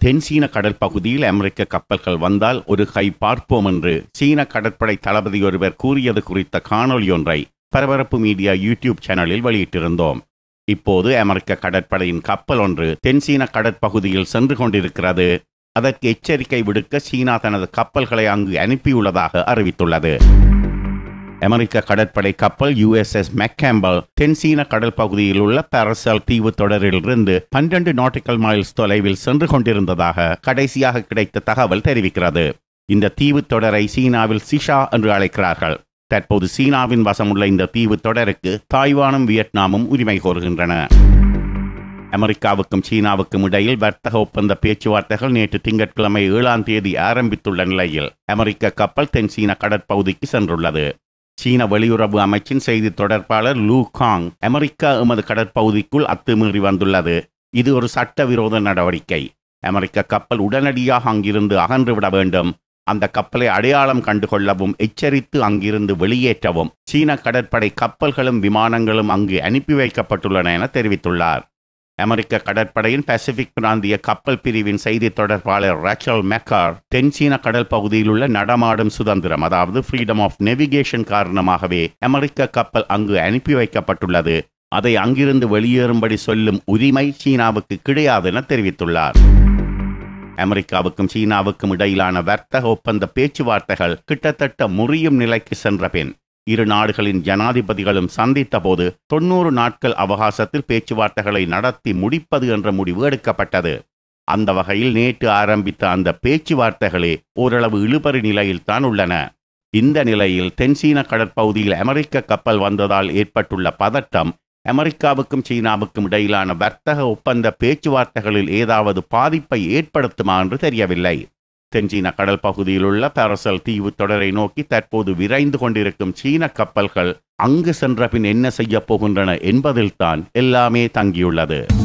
தென்சீன கடல் பகுதியில் அமெரிக்க கப்பல்கள் வந்தால் ஒரு கை பார்ப்போம் என்று சீன கடற்படை தளபதி ஒருவர் கூறியது குறித்த காணொளி ஒன்றை பரபரப்பு மீடியா யூடியூப் சேனலில் வெளியிட்டிருந்தோம் இப்போது அமெரிக்க கடற்படையின் கப்பல் ஒன்று தென்சீன கடற்பகுதியில் சென்று கொண்டிருக்கிறது அதற்கு எச்சரிக்கை விடுக்க சீனா தனது கப்பல்களை அங்கு அனுப்பியுள்ளதாக அறிவித்துள்ளது அமெரிக்க கடற்படை கப்பல் யுஎஸ்எஸ் மெக்கேம்பல் தென்சீன கடல் பகுதியில் உள்ள பாரசல் தீவு தொடரிலிருந்து பன்னிரண்டு நாட்டிக்கல் மைல்ஸ் தொலைவில் சென்று கொண்டிருந்ததாக கடைசியாக கிடைத்த தகவல் தெரிவிக்கிறது இந்த தீவு தொடரை சீனாவில் சிஷா என்று அழைக்கிறார்கள் தற்போது சீனாவின் வசமுள்ள இந்த தீவு தொடருக்கு தாய்வானும் வியட்நாமும் உரிமை கோருகின்றன அமெரிக்காவுக்கும் சீனாவுக்கும் இடையில் வர்த்தக ஒப்பந்த பேச்சுவார்த்தைகள் நேற்று திங்கட்கிழமை ஏழாம் தேதி ஆரம்பித்துள்ள நிலையில் அமெரிக்க கப்பல் தென் சீன கடற்பகுதிக்கு சென்றுள்ளது சீன வெளியுறவு அமைச்சின் செய்தி தொடர்பாளர் லூ காங் அமெரிக்கா எமது கடற்பகுதிக்குள் அத்துமீறி வந்துள்ளது இது ஒரு சட்டவிரோத நடவடிக்கை அமெரிக்க கப்பல் உடனடியாக அங்கிருந்து அகன்றுவிட வேண்டும் அந்த கப்பலை அடையாளம் கண்டுகொள்ளவும் எச்சரித்து அங்கிருந்து வெளியேற்றவும் சீன கடற்படை கப்பல்களும் விமானங்களும் அங்கு அனுப்பி வைக்கப்பட்டுள்ளன என தெரிவித்துள்ளார் அமெரிக்க கடற்படையின் பசிபிக் பிராந்திய கப்பல் பிரிவின் செய்தி தொடர்பாளர் ரச்சல் மெக்கார் தென்சீன கடல் பகுதியில் உள்ள நடமாடும் சுதந்திரம் அதாவது ஃப்ரீடம் ஆஃப் நெவிகேஷன் காரணமாகவே அமெரிக்க கப்பல் அங்கு அனுப்பி வைக்கப்பட்டுள்ளது அதை அங்கிருந்து வெளியேறும்படி சொல்லும் உரிமை சீனாவுக்கு கிடையாது என தெரிவித்துள்ளார் அமெரிக்காவுக்கும் சீனாவுக்கும் இடையிலான வர்த்தக ஒப்பந்த பேச்சுவார்த்தைகள் கிட்டத்தட்ட முறியும் நிலைக்கு சென்ற பின் இரு நாடுகளின் ஜனாதிபதிகளும் சந்தித்த போது தொன்னூறு நாட்கள் அவகாசத்தில் பேச்சுவார்த்தைகளை நடத்தி முடிப்பது என்ற முடிவு எடுக்கப்பட்டது அந்த வகையில் நேற்று ஆரம்பித்த அந்த பேச்சுவார்த்தைகளே ஓரளவு இழுபறி நிலையில்தான் உள்ளன இந்த நிலையில் தென்சீன கடற்பகுதியில் அமெரிக்க கப்பல் வந்ததால் ஏற்பட்டுள்ள பதட்டம் அமெரிக்காவுக்கும் சீனாவுக்கும் இடையிலான வர்த்தக ஒப்பந்த பேச்சுவார்த்தைகளில் ஏதாவது பாதிப்பை ஏற்படுத்துமா என்று தெரியவில்லை தென்சீன கடல் பகுதியில் உள்ள பாரசல் தீவு தொடரை நோக்கி தற்போது விரைந்து கொண்டிருக்கும் சீன கப்பல்கள் அங்கு சென்ற பின் என்ன செய்யப் போகின்றன என்பதில்தான் எல்லாமே தங்கியுள்ளது